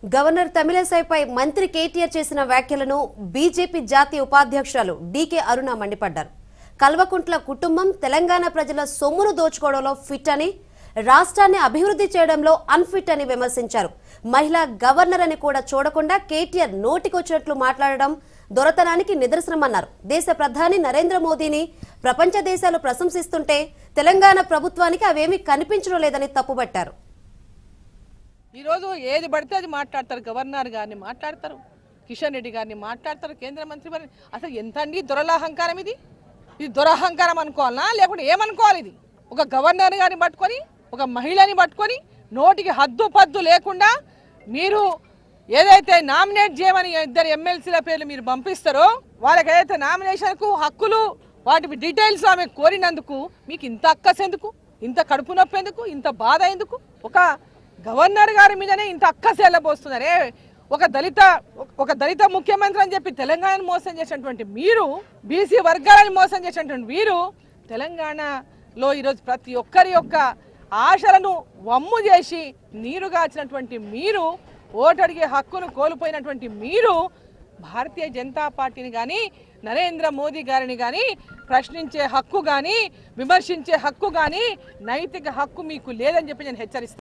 governor తమిళసైపై మంత్రి కేటీఆర్ చేసిన వ్యాఖ్యలను బీజేపీ జాతీయ ఉపాధ్యక్షురాలు డీకే అరుణ మండిపడ్డారు కల్వకుంట్ల కుటుంబం తెలంగాణ ప్రజల సొమ్మును దోచుకోవడంలో ఫిట్ అని రాష్ట్రాన్ని అభివృద్ధి చేయడంలో అన్ఫిట్ అని విమర్శించారు మహిళా గవర్నర్ అని కూడా చూడకుండా కేటీఆర్ నోటికొచ్చినట్లు మాట్లాడడం దొరతనానికి నిదర్శనమన్నారు దేశ ప్రధాని నరేంద్ర మోదీని ప్రపంచ దేశాలు ప్రశంసిస్తుంటే తెలంగాణ ప్రభుత్వానికి అవేమీ కనిపించడం లేదని తప్పుబట్టారు ఈరోజు ఏది పడితే అది మాట్లాడతారు గవర్నర్ గారిని మాట్లాడతారు కిషన్ రెడ్డి గారిని మాట్లాడతారు కేంద్ర మంత్రి గారిని అసలు ఎంత అండి దొరలహంకారం ఇది ఇది దురహంకారం అనుకోవాలనా లేకుంటే ఏమనుకోవాలి ఇది ఒక గవర్నర్ గారిని పట్టుకొని ఒక మహిళని పట్టుకొని నోటికి హద్దు పద్దు లేకుండా మీరు ఏదైతే నామినేట్ చేయమని ఇద్దరు ఎమ్మెల్సీల పేర్లు మీరు పంపిస్తారో వాళ్ళకి ఏదైతే నామినేషన్కు హక్కులు వాటి డీటెయిల్స్ ఆమె కోరినందుకు మీకు ఇంత అక్కస ఎందుకు ఇంత కడుపు నొప్పి ఎందుకు ఇంత బాధ ఎందుకు ఒక గవర్నర్ గారి మీదనే ఇంత అక్కస వెళ్ళబోస్తున్నారే ఒక దళిత ఒక దళిత ముఖ్యమంత్రి అని చెప్పి తెలంగాణను మోసం చేసినటువంటి మీరు బీసీ వర్గాలను మోసం చేసినటువంటి వీరు తెలంగాణలో ఈరోజు ప్రతి ఒక్కరి యొక్క ఆశలను వమ్ము చేసి నీరుగాచినటువంటి మీరు ఓటు అడిగే హక్కును కోల్పోయినటువంటి మీరు భారతీయ జనతా పార్టీని కానీ నరేంద్ర మోదీ గారిని కానీ ప్రశ్నించే హక్కు కానీ విమర్శించే హక్కు కానీ నైతిక హక్కు మీకు లేదని చెప్పి నేను హెచ్చరిస్తాను